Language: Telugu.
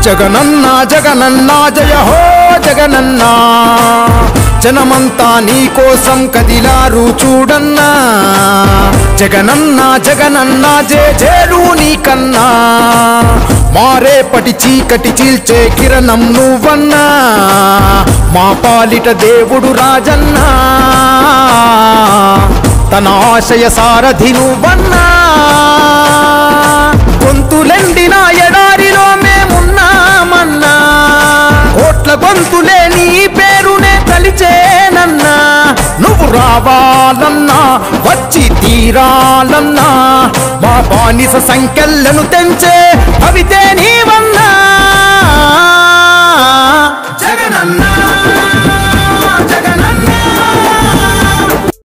జగనన్న జగనన్న జయ హో జగనన్న జనమంతా నీ కోసం కదిలారు చూడన్నా జగనన్న జగనన్న జే జేలు నీకన్నా మారేపటి చీకటి చీల్చే కిరణం నువ్వన్నా మా పాలిట దేవుడు రాజన్నా తన ఆశయ సారథి నువ్వన్నా గొంతులెండిన ఎడారిలో మేమున్నామన్నా కోట్ల గొంతులే నీ పేరునే తలిచేనన్నా నువ్వు రావాలన్నా వచ్చి తీరాలన్నా మా బానిస సంఖ్యలను తెంచే భవితే నీవన్నా